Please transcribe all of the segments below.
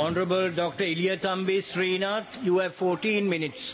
Honorable Dr. Ilyatambi Srinath, you have 14 minutes.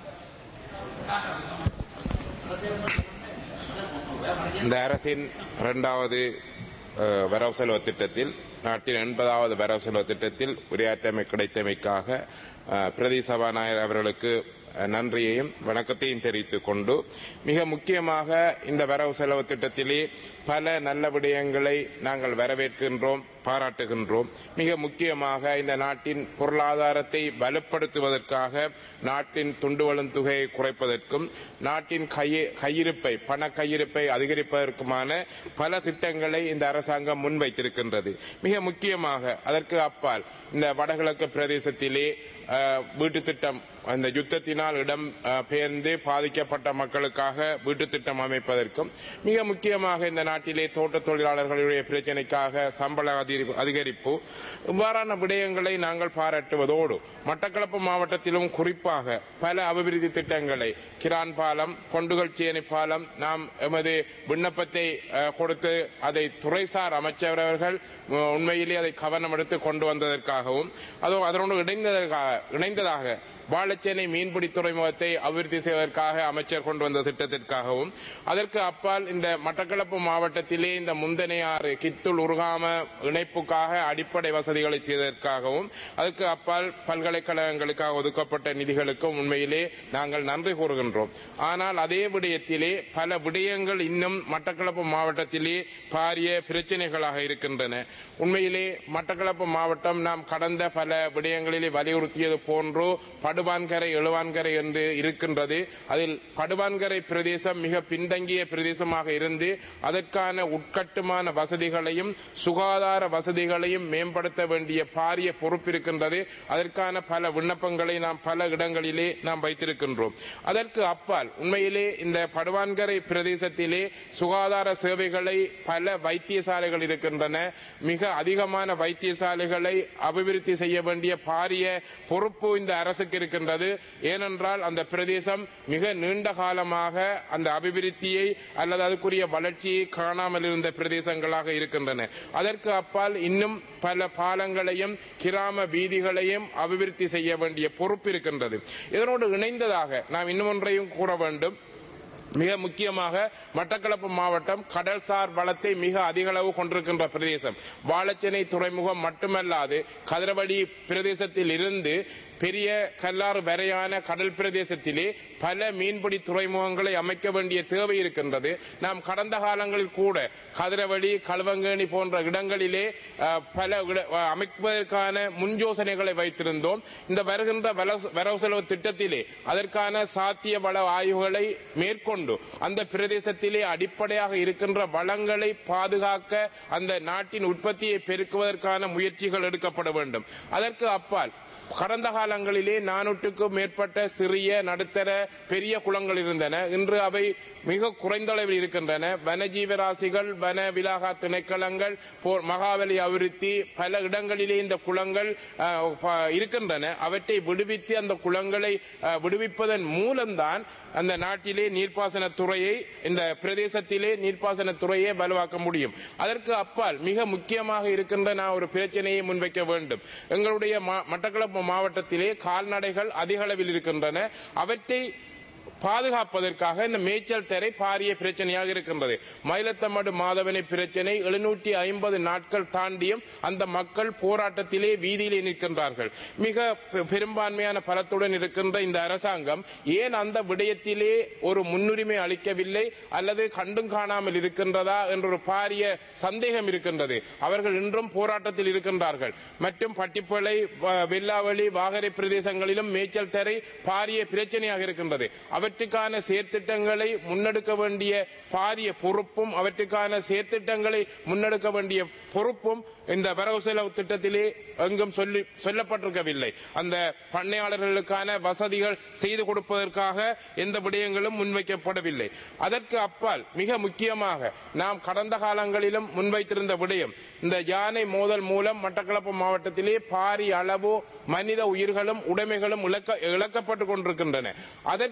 இந்த அரசின் இரண்டாவது அஹ், வரவு செலவு திட்டத்தில் நாட்டின் எண்பதாவது வரவு செலவு திட்டத்தில் உரையாற்றமை கிடைத்தமைக்காக அஹ், பிரதி சபாநாயகர் அவர்களுக்கு அஹ், நன்றியையும் வணக்கத்தையும் தெரிவித்துக் கொண்டு மிக முக்கியமாக இந்த வரவு செலவு திட்டத்திலே பல நல்ல விடயங்களை நாங்கள் வரவேற்கின்றோம் பாராட்டுகின்றோம் மிக முக்கியமாக இந்த நாட்டின் பொருளாதாரத்தை வலுப்படுத்துவதற்காக நாட்டின் துண்டுவலும் தொகையை குறைப்பதற்கும் நாட்டின் கைய- கையிருப்பை பண கையிருப்பை அதிகரிப்பதற்குமான பல திட்டங்களை இந்த அரசாங்கம் முன்வைத்திருக்கின்றது மிக முக்கியமாக அதற்கு அப்பால் இந்த வடகிழக்கு பிரதேசத்திலே அஹ், வீட்டுத் திட்டம் அந்த யுத்தத்தினால் இடம் அஹ், பெயர்ந்து பாதிக்கப்பட்ட மக்களுக்காக வீட்டுத் திட்டம் அமைப்பதற்கும் மிக முக்கியமாக இந்த நாட்டிலே தோட்ட தொழிலாளர்களுடைய பிரச்சினைக்காக சம்பள அதிகரி- அதிகரிப்பு இவ்வாறான விடயங்களை நாங்கள் பாராட்டுவதோடு மட்டக்களப்பு மாவட்டத்திலும் குறிப்பாக பல அபிவிருத்தி திட்டங்களை கிரான் பாலம் கொண்டுகள் சேனை பாலம் நாம் எமது விண்ணப்பத்தை அஹ், கொடுத்து அதை துறைசார் அமைச்சர் அவர்கள் அஹ், உண்மையிலே அதை கவனம் எடுத்து கொண்டு வந்ததற்காகவும் அதோ அதனோடு இணைந்ததற்காக இணைந்ததாக வாழைச்சேனை மீன்பிடி துறைமுகத்தை அபிவிருத்தி செய்வதற்காக அமைச்சர் கொண்டு வந்த திட்டத்திற்காகவும் அதற்கு அப்பால் இந்த மட்டக்களப்பு மாவட்டத்திலே இந்த முந்தனையாறு கித்துள் உருகாம இணைப்புக்காக அடிப்படை வசதிகளை செய்ததற்காகவும் அதற்கு அப்பால் பல்கலைக்கழகங்களுக்காக ஒதுக்கப்பட்ட நிதிகளுக்கும் உண்மையிலே நாங்கள் நன்றி கூறுகின்றோம் ஆனால் அதே விடயத்திலே பல விடயங்கள் இன்னும் மட்டக்களப்பு மாவட்டத்திலே பாரிய பிரச்சனைகளாக இருக்கின்றன உண்மையிலே மட்டக்களப்பு மாவட்டம் நாம் கடந்த பல விடயங்களிலே வலியுறுத்தியது போன்று படுவான்கரை எழுவான்கரை என்று இருக்கின்றது அதில் படுவான்கரை பிரதேசம் மிக பின்தங்கிய பிரதேசமாக இருந்து அதற்கான உட்கட்டுமான வசதிகளையும் சுகாதார வசதிகளையும் மேம்படுத்த வேண்டிய பாரிய பொறுப்பு இருக்கின்றது அதற்கான பல விண்ணப்பங்களை நாம் பல இடங்களிலே நாம் வைத்திருக்கின்றோம் அதற்கு அப்பால் உண்மையிலே இந்த படுவான்கரை பிரதேசத்திலே சுகாதார சேவைகளை பல வைத்தியசாலைகள் இருக்கின்றன மிக அதிகமான வைத்தியசாலைகளை அபிவிருத்தி செய்ய வேண்டிய பாரிய பொறுப்பு இந்த அரசுக்கு இருக்கின்றது ஏனென்றால் அந்த பிரதேசம் மிக நீண்ட காலமாக அந்த அபிவிருத்தியை அல்லது அதுக்குரிய வளர்ச்சியை காணாமல் இருந்த பிரதேசங்களாக இருக்கின்றன அதற்கு அப்பால் இன்னும் பல பாலங்களையும் கிராம வீதிகளையும் அபிவிருத்தி செய்ய வேண்டிய பொறுப்பு இருக்கின்றது இதனோடு இணைந்ததாக நாம் இன்னும் ஒன்றையும் கூற வேண்டும் மிக முக்கியமாக மட்டக்களப்பு மாவட்டம் கடல்சார் வளத்தை மிக அதிக அளவு கொண்டிருக்கின்ற பிரதேசம் வாழச்சேனை துறைமுகம் மட்டுமல்லாது கதிரவடி பிரதேசத்தில் இருந்து பெரிய கல்லாறு வரையான கடல் பிரதேசத்திலே பல மீன்பிடி துறைமுகங்களை அமைக்க வேண்டிய தேவை இருக்கின்றது நாம் கடந்த காலங்களில் கூட கதிரவழி களுவங்கேணி போன்ற இடங்களிலே அஹ், பல இட- அஹ், அமைப்பதற்கான முன்யோசனைகளை வைத்திருந்தோம் இந்த வருகின்ற வல- வரவு செலவு திட்டத்திலே அதற்கான சாத்திய வள ஆய்வுகளை மேற்கொண்டு அந்த பிரதேசத்திலே அடிப்படையாக இருக்கின்ற வளங்களை பாதுகாக்க அந்த நாட்டின் உற்பத்தியை பெருக்குவதற்கான முயற்சிகள் எடுக்கப்பட வேண்டும் அதற்கு அப்பால் கடந்த காலங்களிலே நானூற்றுக்கும் மேற்பட்ட சிறிய நடுத்தர பெரிய குளங்கள் இருந்தன இன்று அவை மிக குறைந்த அளவில் இருக்கின்றன வனஜீவராசிகள் வன விலாகா திணைக்களங்கள் போ- மகாபலி அபிவிருத்தி பல இடங்களிலே இந்த குளங்கள் அஹ், ப- இருக்கின்றன அவற்றை விடுவித்து அந்த குளங்களை அஹ், விடுவிப்பதன் மூலம்தான் அந்த நாட்டிலே நீர்ப்பாசன துறையை இந்த பிரதேசத்திலே நீர்ப்பாசன துறையை வலுவாக்க முடியும் அதற்கு அப்பால் மிக முக்கியமாக இருக்கின்ற நான் ஒரு பிரச்சனையை முன்வைக்க வேண்டும் எங்களுடைய மா- மட்டக்களப்பு மாவட்டத்திலே கால்நடைகள் அதிக அளவில் இருக்கின்றன அவற்றை பாதுகாப்பதற்காக இந்த மேய்ச்சல் தரை பாரிய பிரச்சனையாக இருக்கின்றது மயிலத்தமடு மாதவனை பிரச்சனை எழுநூற்றி ஐம்பது நாட்கள் தாண்டியும் அந்த மக்கள் போராட்டத்திலே வீதியிலே நிற்கின்றார்கள் மிக பெ- பெரும்பான்மையான பலத்துடன் இருக்கின்ற இந்த அரசாங்கம் ஏன் அந்த விடயத்திலே ஒரு முன்னுரிமை அளிக்கவில்லை அல்லது கண்டும் காணாமல் இருக்கின்றதா என்ற ஒரு பாரிய சந்தேகம் இருக்கின்றது அவர்கள் இன்றும் போராட்டத்தில் இருக்கின்றார்கள் மற்றும் பட்டிப்பளை வ- வெள்ளாவளி வாகரை பிரதேசங்களிலும் மேய்ச்சல் தரை பாரிய பிரச்சனையாக இருக்கின்றது அவற்றுக்கான செயற்திட்டங்களை முன்னெடுக்க வேண்டிய பாரிய பொறுப்பும் அவற்றுக்கான செயற்திட்டங்களை முன்னெடுக்க வேண்டிய பொறுப்பும் இந்த வரவு செலவு திட்டத்திலே எங்கும் சொல்லி சொல்லப்பட்டிருக்கவில்லை அந்த பண்ணையாளர்களுக்கான வசதிகள் செய்து கொடுப்பதற்காக எந்த விடயங்களும் முன்வைக்கப்படவில்லை அதற்கு அப்பால் மிக முக்கியமாக நாம் கடந்த காலங்களிலும் முன்வைத்திருந்த விடயம் இந்த யானை மோதல் மூலம் மட்டக்களப்பு மாவட்டத்திலே பாரிய அளவு மனித உயிர்களும் உடைமைகளும் இழக்க இழக்கப்பட்டுக் கொண்டிருக்கின்றன அதற்காக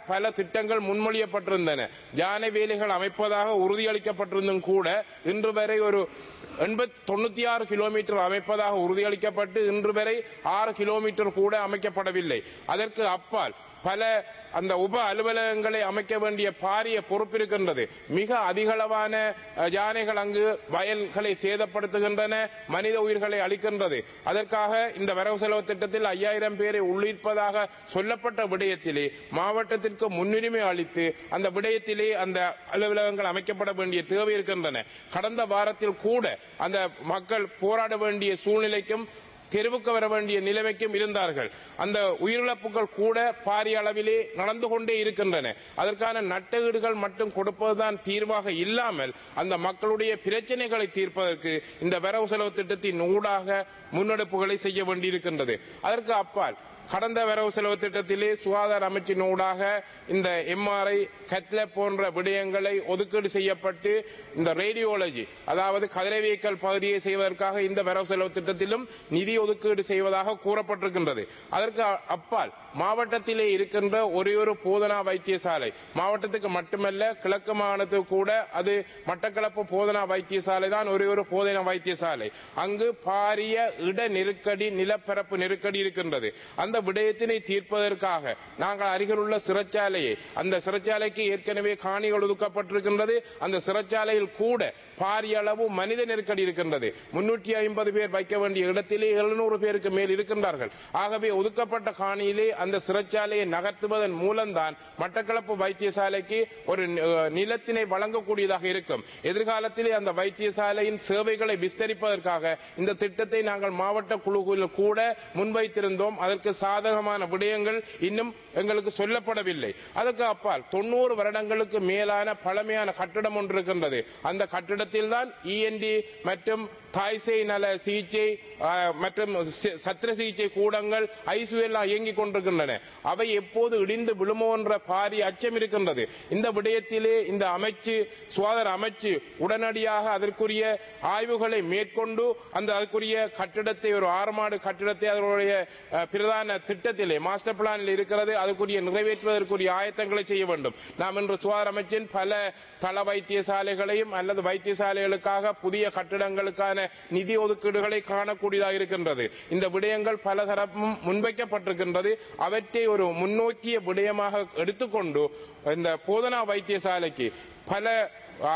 பல திட்டங்கள் முன்மொழியப்பட்டிருந்தன யானை வேலைகள் அமைப்பதாக உறுதியளிக்கப்பட்டிருந்தும் கூட இன்று வரை ஒரு எண்பத் தொண்ணூத்தி ஆறு கிலோமீட்டர் அமைப்பதாக உறுதியளிக்கப்பட்டு இன்று வரை ஆறு கிலோமீட்டர் கூட அமைக்கப்படவில்லை அதற்கு அப்பால் பல அந்த உப அலுவலகங்களை அமைக்க வேண்டிய பாரிய பொறுப்பு இருக்கின்றது மிக அதிகளவான அஹ், யானைகள் அங்கு வயல்களை சேதப்படுத்துகின்றன மனித உயிர்களை அளிக்கின்றது அதற்காக இந்த வரவு செலவு திட்டத்தில் ஐயாயிரம் பேரை உள்ளிருப்பதாக சொல்லப்பட்ட விடயத்திலே மாவட்டத்திற்கு முன்னுரிமை அளித்து அந்த விடயத்திலே அந்த அலுவலகங்கள் அமைக்கப்பட வேண்டிய தேவை இருக்கின்றன கடந்த வாரத்தில் கூட அந்த மக்கள் போராட வேண்டிய சூழ்நிலைக்கும் தெருவுக்கு வர வேண்டிய நிலைமைக்கும் இருந்தார்கள் அந்த உயிரிழப்புகள் கூட பாரிய அளவிலே நடந்து கொண்டே இருக்கின்றன அதற்கான நட்டஈடுகள் மட்டும் கொடுப்பதுதான் தீர்வாக இல்லாமல் அந்த மக்களுடைய பிரச்சனைகளை தீர்ப்பதற்கு இந்த வரவு செலவு திட்டத்தின் ஊடாக முன்னெடுப்புகளை செய்ய வேண்டியிருக்கின்றது அதற்கு அப்பால் கடந்த வரவு செலவு திட்டத்திலே சுகாதார அமைச்சின் ஊடாக இந்த எம்ஆர்ஐ கத்ல போன்ற விடயங்களை ஒதுக்கீடு செய்யப்பட்டு இந்த ரேடியோலஜி அதாவது கதிரவியக்கல் பகுதியை செய்வதற்காக இந்த வரவு செலவு திட்டத்திலும் நிதி ஒதுக்கீடு செய்வதாக கூறப்பட்டிருக்கின்றது அதற்கு அ- அப்பால் மாவட்டத்திலே இருக்கின்ற ஒரே ஒரு போதனா வைத்தியசாலை மாவட்டத்துக்கு மட்டுமல்ல கிழக்கு மாகாணத்துக்கு கூட அது மட்டக்களப்பு போதனா வைத்தியசாலை தான் ஒரே ஒரு போதனா வைத்தியசாலை அங்கு பாரிய இட நெருக்கடி நிலப்பரப்பு நெருக்கடி இருக்கின்றது அந்த விடயத்தினை தீர்ப்பதற்காக நாங்கள் அருகிலுள்ள சிறைச்சாலையை அந்த சிறைச்சாலைக்கு ஏற்கனவே காணிகள் ஒதுக்கப்பட்டிருக்கின்றது அந்த சிறைச்சாலையில் கூட பாரிய அளவு மனித நெருக்கடி இருக்கின்றது முன்னூற்றி ஐம்பது பேர் வைக்க வேண்டிய இடத்திலே எழுநூறு பேருக்கு மேல் இருக்கின்றார்கள் ஆகவே ஒதுக்கப்பட்ட காணியிலே அந்த சிறைச்சாலையை நகர்த்துவதன் மூலம்தான் மட்டக்களப்பு வைத்தியசாலைக்கு ஒரு அஹ், நிலத்தினை வழங்கக்கூடியதாக இருக்கும் எதிர்காலத்திலே அந்த வைத்தியசாலையின் சேவைகளை விஸ்தரிப்பதற்காக இந்த திட்டத்தை நாங்கள் மாவட்ட குழுவில் கூட முன்வைத்திருந்தோம் அதற்கு சாதகமான விடயங்கள் இன்னும் எங்களுக்கு சொல்லப்படவில்லை அதற்கு அப்பால் தொண்ணூறு வருடங்களுக்கு மேலான பழமையான கட்டிடம் ஒன்று இருக்கின்றது அந்த கட்டிடத்தில் தான் இஎன்டி மற்றும் தாய்சேய் நல சிகிச்சை ஆஹ், மற்றும் சி- சத்திர சிகிச்சை கூடங்கள் ஐசியூ எல்லாம் இயங்கிக் கொண்டிருக்கின்றன அவை எப்போது இடிந்து விழுமோ என்ற பாரிய அச்சம் இருக்கின்றது இந்த விடயத்திலே இந்த அமைச்சு சுகாதார அமைச்சு உடனடியாக அதற்குரிய ஆய்வுகளை மேற்கொண்டு அந்த அதற்குரிய கட்டிடத்தை ஒரு ஆறு மாடு கட்டிடத்தை அதனுடைய அஹ், பிரதான திட்டத்திலே மாஸ்டர் பிளானில் இருக்கிறது அதுக்குரிய நிறைவேற்றுவதற்குரிய ஆயத்தங்களை செய்ய வேண்டும் நாம் இன்று சுகாதார அமைச்சின் பல தள வைத்தியசாலைகளையும் அல்லது வைத்தியசாலைகளுக்காக புதிய கட்டிடங்களுக்கான நிதி ஒதுக்கீடுகளை காணக்கூடியதாக இருக்கின்றது இந்த விடயங்கள் பல தரப்பும் முன்வைக்கப்பட்டிருக்கின்றது அவற்றை ஒரு முன்னோக்கிய விடயமாக எடுத்துக்கொண்டு இந்த போதனா வைத்தியசாலைக்கு பல ஆ,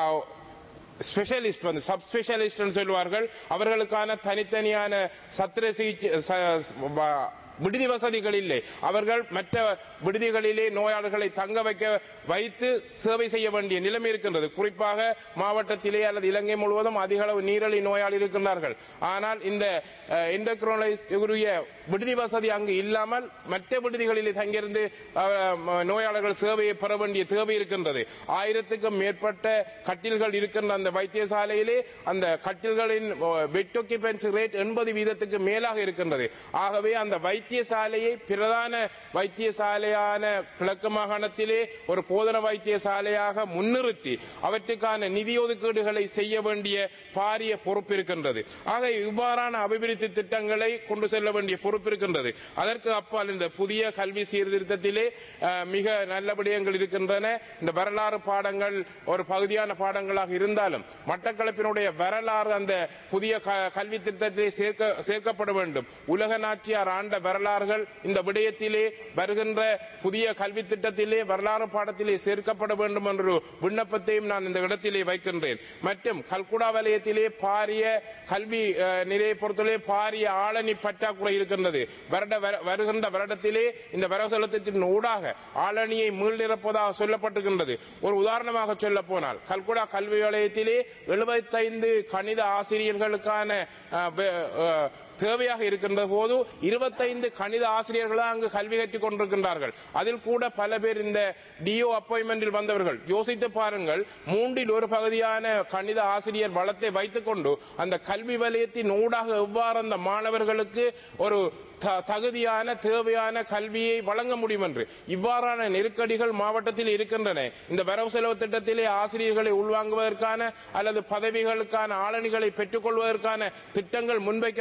ஸ்பெஷலிஸ்ட் வந்து சப் ஸ்பெஷலிஸ்ட் சொல்வார்கள் அவர்களுக்கான தனித்தனியான சத்திர சிகிச்சை ச- வ- விடுதி வசதிகள் இல்லை அவர்கள் மற்ற விடுதிகளிலே நோயாளர்களை தங்க வைக்க வைத்து சேவை செய்ய வேண்டிய நிலைமை இருக்கின்றது குறிப்பாக மாவட்டத்திலே அல்லது இலங்கை முழுவதும் அதிக அளவு நீரழி நோயாளி இருக்கின்றார்கள் ஆனால் இந்த என்டோக்ரோனைஸ் உரிய விடுதி வசதி அங்கு இல்லாமல் மற்ற விடுதிகளிலே தங்கியிருந்து அஹ், ம- நோயாளர்கள் சேவையை பெற வேண்டிய தேவை இருக்கின்றது ஆயிரத்துக்கும் மேற்பட்ட கட்டில்கள் இருக்கின்ற அந்த வைத்தியசாலையிலே அந்த கட்டில்களின் பெட் ஒக்கிபென்சி ரேட் எண்பது வீதத்துக்கு மேலாக இருக்கின்றது ஆகவே அந்த வைத்தியசாலையை பிரதான வைத்தியசாலையான கிழக்கு மாகாணத்திலே ஒரு போதன வைத்தியசாலையாக முன்னிறுத்தி அவற்றுக்கான நிதி ஒதுக்கீடுகளை செய்ய வேண்டிய பாரிய பொறுப்பு இருக்கின்றது ஆக இவ்வாறான அபிவிருத்தி திட்டங்களை கொண்டு செல்ல வேண்டிய பொறுப்பு இருக்கின்றது அதற்கு அப்பால் இந்த புதிய கல்வி சீர்திருத்தத்திலே அஹ், மிக நல்ல விடயங்கள் இருக்கின்றன இந்த வரலாறு பாடங்கள் ஒரு பகுதியான பாடங்களாக இருந்தாலும் மட்டக்களப்பினுடைய வரலாறு அந்த புதிய க- கல்வி திட்டத்திலே சேர்க்க சேர்க்கப்பட வேண்டும் உலக நாச்சியார் ஆண்ட வரலாறுகள் இந்த விடயத்திலே வருகின்ற புதிய கல்வி திட்டத்திலே வரலாறு பாடத்திலே சேர்க்கப்பட வேண்டும் என்ற ஒரு விண்ணப்பத்தையும் நான் இந்த இடத்திலே வைக்கின்றேன் மற்றும் கல்குடா வலயத்திலே பாரிய கல்வி அஹ், நிலையை பொறுத்தவரை பாரிய ஆளணி பற்றாக்குறை இருக்கின்றது வருட வர- வருகின்ற வருடத்திலே இந்த வரவுசெலுத்தத்தின் ஊடாக ஆளணியை மீள்நிரப்பதாக சொல்லப்பட்டிருக்கின்றது ஒரு உதாரணமாக சொல்ல போனால் கல்குடா கல்வி வலயத்திலே எழுபத்தைந்து கணித ஆசிரியர்களுக்கான அஹ், வே- அஹ், தேவையாக இருக்கின்ற போது இருபத்தைந்து கணித ஆசிரியர்கள் தான் அங்கு கல்வி கற்றுக் கொண்டிருக்கின்றார்கள் அதில் கூட பல பேர் இந்த டிஓ அப்பாயின்மெண்டில் வந்தவர்கள் யோசித்து பாருங்கள் மூன்றில் ஒரு பகுதியான கணித ஆசிரியர் வளத்தை வைத்துக் கொண்டு அந்த கல்வி வலயத்தின் ஊடாக எவ்வாறு அந்த மாணவர்களுக்கு ஒரு த- தகுதியான தேவையான கல்வியை வழங்க முடியும் என்று இவ்வாறான நெருக்கடிகள் மாவட்டத்தில் இருக்கின்றன இந்த வரவு செலவு திட்டத்திலே ஆசிரியர்களை உள்வாங்குவதற்கான அல்லது பதவிகளுக்கான ஆளணிகளை பெற்றுக் கொள்வதற்கான திட்டங்கள் முன்வைக்கப்பட்டிருக்கின்றன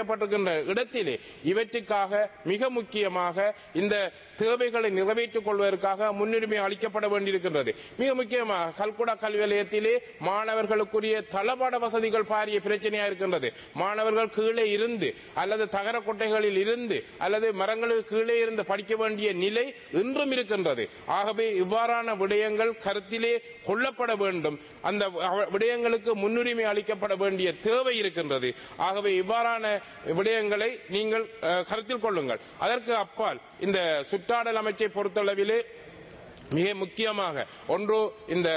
இருக்கின்ற இடத்திலே இவற்றுக்காக மிக முக்கியமாக இந்த தேவைகளை நிறைவேற்றிக் கொள்வதற்காக முன்னுரிமை அளிக்கப்பட வேண்டியிருக்கின்றது மிக முக்கியமாக கல்குடா கல்வி நிலையத்திலே மாணவர்களுக்குரிய தளபாட வசதிகள் பாரிய பிரச்சனையா இருக்கின்றது மாணவர்கள் கீழே இருந்து அல்லது தகர கொட்டைகளில் இருந்து அல்லது மரங்களுக்கு கீழே இருந்து படிக்க வேண்டிய நிலை இன்றும் இருக்கின்றது ஆகவே இவ்வாறான விடயங்கள் கருத்திலே கொள்ளப்பட வேண்டும் அந்த அவ- விடயங்களுக்கு முன்னுரிமை அளிக்கப்பட வேண்டிய தேவை இருக்கின்றது ஆகவே இவ்வாறான விடயங்களை நீங்கள் அஹ், கருத்தில் கொள்ளுங்கள் அதற்கு அப்பால் இந்த சுற்றாடல் அமைச்சை பொறுத்தளவிலே மிக முக்கியமாக ஒன்று இந்த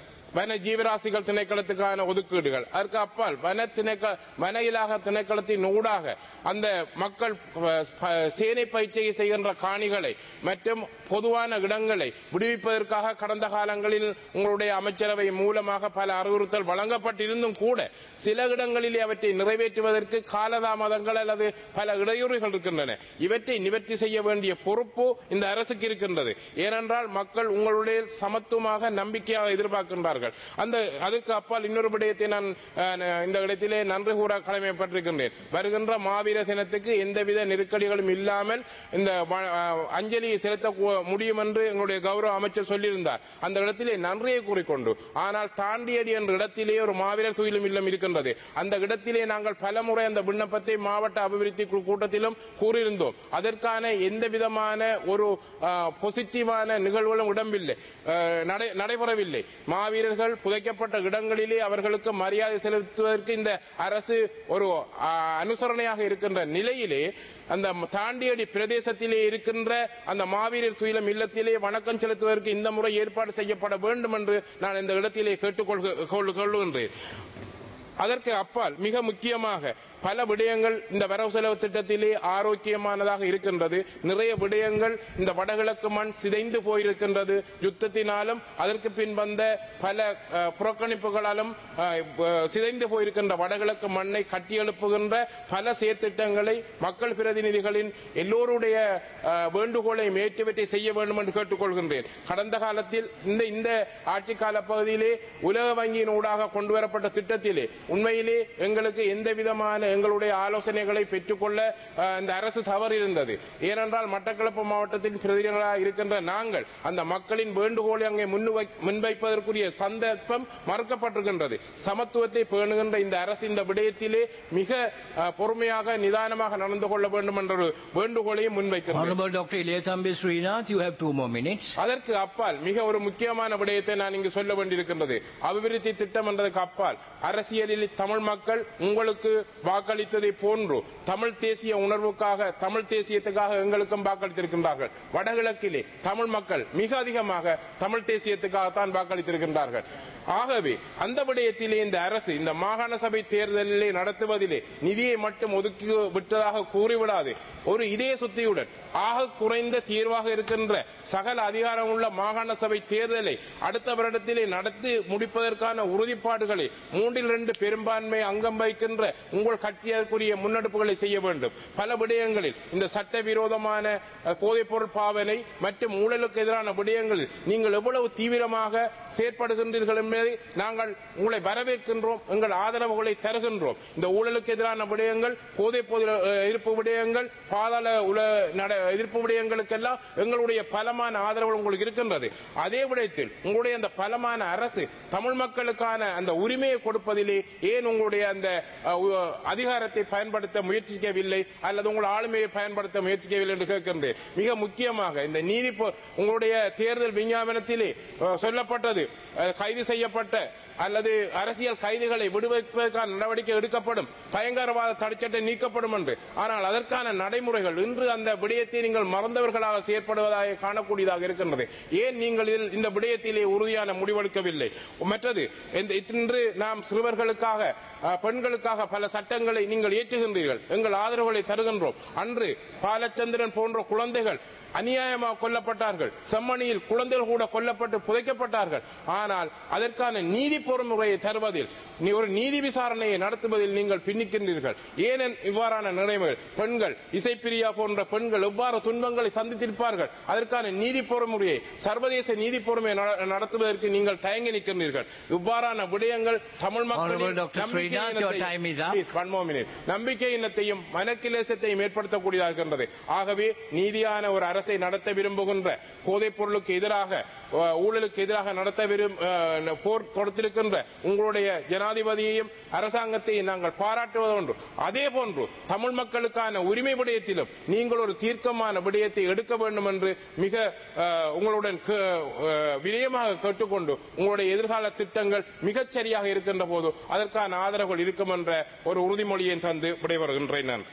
வன ஜீவராசிகள் திணைக்களத்துக்கான ஒதுக்கீடுகள் அதற்கு அப்பால் வன திணைக்கள வன இலாக திணைக்களத்தின் ஊடாக அந்த மக்கள் ப- ப- சேனை பயிற்சியை செய்கின்ற காணிகளை மற்றும் பொதுவான இடங்களை விடுவிப்பதற்காக கடந்த காலங்களில் உங்களுடைய அமைச்சரவை மூலமாக பல அறிவுறுத்தல் வழங்கப்பட்டிருந்தும் கூட சில இடங்களிலே அவற்றை நிறைவேற்றுவதற்கு காலதாமதங்கள் அல்லது பல இடையூறுகள் இருக்கின்றன இவற்றை நிவர்த்தி செய்ய வேண்டிய பொறுப்பு இந்த அரசுக்கு இருக்கின்றது ஏனென்றால் மக்கள் உங்களுடைய சமத்துவமாக நம்பிக்கையாக எதிர்பார்க்கின்றார்கள் அந்த அதற்கு அப்பால் இன்னொரு விடயத்தை நான் அஹ், இந்த இடத்திலே நன்றி கூற கடமைப்பட்டிருக்கின்றேன் வருகின்ற மாவீர தினத்துக்கு எந்தவித நெருக்கடிகளும் இல்லாமல் இந்த வ- அஹ், அஞ்சலியை செலுத்த கு- முடியும் என்று எங்களுடைய கௌரவ அமைச்சர் சொல்லியிருந்தார் அந்த இடத்திலே நன்றியை கூறிக்கொண்டு ஆனால் தாண்டியடி என்ற இடத்திலே ஒரு மாவீரர் துயிலும் இல்லம் இருக்கின்றது அந்த இடத்திலே நாங்கள் பலமுறை அந்த விண்ணப்பத்தை மாவட்ட அபிவிருத்தி குழு கூட்டத்திலும் கூறியிருந்தோம் அதற்கான எந்த விதமான ஒரு பாசிட்டிவான நிகழ்வுகளும் இடம்பில்லை அஹ், நடை- நடைபெறவில்லை மாவீரர்கள் புதைக்கப்பட்ட இடங்களிலே அவர்களுக்கு மரியாதை செலுத்துவதற்கு இந்த அரசு ஒரு அஹ், அனுசரணையாக இருக்கின்ற நிலையிலே அந்த தாண்டியடி பிரதேசத்திலே இருக்கின்ற அந்த மாவீரர் துயிலம் இல்லத்திலே வணக்கம் செலுத்துவதற்கு இந்த முறை ஏற்பாடு செய்யப்பட வேண்டும் என்று நான் இந்த இடத்திலே கேட்டுக்கொள்க- கொள்ளு- கொள்ளுகின்றேன் அதற்கு அப்பால் மிக முக்கியமாக பல விடயங்கள் இந்த வரவு செலவு திட்டத்திலே ஆரோக்கியமானதாக இருக்கின்றது நிறைய விடயங்கள் இந்த வடகிழக்கு மண் சிதைந்து போயிருக்கின்றது யுத்தத்தினாலும் அதற்கு பின் வந்த பல அஹ், புறக்கணிப்புகளாலும் அஹ், அஹ், சிதைந்து போயிருக்கின்ற வடகிழக்கு மண்ணை கட்டியெழுப்புகின்ற பல செயற்திட்டங்களை மக்கள் பிரதிநிதிகளின் எல்லோருடைய அஹ், வேண்டுகோளை ஏற்றுவற்றை செய்ய வேண்டும் என்று கேட்டுக்கொள்கின்றேன் கடந்த காலத்தில் இந்த இந்த ஆட்சி கால பகுதியிலே உலக வங்கியின் ஊடாக கொண்டு வரப்பட்ட திட்டத்திலே உண்மையிலே எங்களுக்கு எந்த விதமான எங்களுடைய ஆலோசனைகளை பெற்றுக்கொள்ள அஹ், இந்த அரசு தவறு இருந்தது ஏனென்றால் மட்டக்களப்பு மாவட்டத்தின் பிரதிநிதிகளாக இருக்கின்ற நாங்கள் அந்த மக்களின் வேண்டுகோளை அங்கே முன்வை- முன்வைப்பதற்குரிய சந்தர்ப்பம் மறுக்கப்பட்டிருக்கின்றது சமத்துவத்தை பேணுகின்ற இந்த அரசு இந்த விடயத்திலே மிக அஹ், பொறுமையாக நிதானமாக நடந்து கொள்ள வேண்டும் என்ற ஒரு வேண்டுகோளையும் முன்வைக்கின்றோம் Honorable Dr. Ilyathambi Srinath, you have two more minutes. அதற்கு அப்பால் மிக ஒரு முக்கியமான விடயத்தை நான் இங்கு சொல்ல வேண்டியிருக்கின்றது அபிவிருத்தி திட்டம் என்றதுக்கு அப்பால் அரசியலில் தமிழ் மக்கள் உங்களுக்கு வாக்களித்ததை போன்று தமிழ் தேசிய உணர்வுக்காக தமிழ் தேசியத்துக்காக எங்களுக்கும் வாக்களித்திருக்கின்றார்கள் வடகிழக்கிலே தமிழ் மக்கள் மிக அதிகமாக தமிழ் தேசியத்துக்காகத்தான் வாக்களித்திருக்கின்றார்கள் ஆகவே அந்த விடயத்திலே இந்த அரசு இந்த மாகாண சபை தேர்தலிலே நடத்துவதிலே நிதியை மட்டும் ஒதுக்கி விட்டதாக கூறிவிடாது ஒரு இதய சுத்தியுடன் ஆக குறைந்த தீர்வாக இருக்கின்ற சகல அதிகாரமுள்ள மாகாண சபை தேர்தலை அடுத்த வருடத்திலே நடத்தி முடிப்பதற்கான உறுதிப்பாடுகளை மூன்றில் இரண்டு பெரும்பான்மை அங்கம் வைக்கின்ற உங்கள் கட்சியற்குரிய முன்னெடுப்புகளை செய்ய வேண்டும் பல விடயங்களில் இந்த சட்டவிரோதமான அஹ், போதைப்பொருள் பாவனை மற்றும் ஊழலுக்கு எதிரான விடயங்களில் நீங்கள் எவ்வளவு தீவிரமாக செயற்படுகின்றீர்கள் என்பதை நாங்கள் உங்களை வரவேற்கின்றோம் எங்கள் ஆதரவுகளை தருகின்றோம் இந்த ஊழலுக்கு எதிரான விடயங்கள் போதைப் பொருள் அஹ், எதிர்ப்பு விடயங்கள் பாதாள உல நட எதிர்ப்பு விடயங்களுக்கெல்லாம் எங்களுடைய பலமான ஆதரவு உங்களுக்கு இருக்கின்றது அதே விடயத்தில் உங்களுடைய அந்த பலமான அரசு தமிழ் மக்களுக்கான அந்த உரிமையை கொடுப்பதிலே ஏன் உங்களுடைய அந்த அஹ், உ- அதிகாரத்தை பயன்படுத்த முயற்சிக்கவில்லை அல்லது உங்கள் ஆளுமையை பயன்படுத்த முயற்சிக்கவில்லை என்று கேட்கின்றேன் மிக முக்கியமாக இந்த நீதி பொ- உங்களுடைய தேர்தல் விஞ்ஞாபனத்திலே அஹ், சொல்லப்பட்டது அஹ், கைது செய்யப்பட்ட அல்லது அரசியல் கைதிகளை விடுவிப்பதற்கான நடவடிக்கை எடுக்கப்படும் பயங்கரவாத தடைச்சட்டை நீக்கப்படும் என்று ஆனால் அதற்கான நடைமுறைகள் இன்று அந்த விடயத்தை நீங்கள் மறந்தவர்களாக செயற்படுவதாக காணக்கூடியதாக இருக்கின்றது ஏன் நீங்கள் இதில் இந்த விடயத்திலே உறுதியான முடிவெடுக்கவில்லை மற்றது இந்த- இன்று நாம் சிறுவர்களுக்காக அஹ், பெண்களுக்காக பல சட்டங்களை நீங்கள் ஏற்றுகின்றீர்கள் எங்கள் ஆதரவுகளை தருகின்றோம் அன்று பாலச்சந்திரன் போன்ற குழந்தைகள் அநியாயமாக கொல்லப்பட்டார்கள் செம்மணியில் குழந்தைகள் கூட கொல்லப்பட்டு புதைக்கப்பட்டார்கள் ஆனால் அதற்கான நீதி பொறுமுறையை தருவதில் நீ ஒரு நீதி விசாரணையை நடத்துவதில் நீங்கள் பின்னிக்கின்றீர்கள் ஏன் இவ்வாறான நிலைமைகள் பெண்கள் இசைப்பிரியா போன்ற பெண்கள் எவ்வாறு துன்பங்களை சந்தித்திருப்பார்கள் அதற்கான நீதி பொறுமுறையை சர்வதேச நீதி பொறுமையை நட- நடத்துவதற்கு நீங்கள் தயங்கி நிற்கின்றீர்கள் இவ்வாறான விடயங்கள் தமிழ் Honorable மக்களின் Dr. நம்பிக்கை Srinath, your இனத்தை- time is up. Please, one கண்மோமினில் நம்பிக்கையினத்தையும் மனக்கிலேசத்தையும் ஏற்படுத்தக்கூடியதாக இருக்கின்றது ஆகவே நீதியான ஒரு அரசை நடத்த விரும்புகின்ற போதைப் பொருளுக்கு எதிராக அஹ், ஊழலுக்கு எதிராக நடத்த விரும் அஹ், போர் தொடுத்திருக்கின்ற உங்களுடைய ஜனாதிபதியையும் அரசாங்கத்தையும் நாங்கள் பாராட்டுவதொன்று அதே போன்று தமிழ் மக்களுக்கான உரிமை விடயத்திலும் நீங்கள் ஒரு தீர்க்கமான விடயத்தை எடுக்க வேண்டும் என்று மிக அஹ், உங்களுடன் கே- அஹ், வினயமாக கேட்டுக்கொண்டு உங்களுடைய எதிர்கால திட்டங்கள் மிகச் சரியாக இருக்கின்ற போது அதற்கான ஆதரவுகள் இருக்கும் என்ற ஒரு உறுதிமொழியை தந்து விடைபெறுகின்றேன் நான்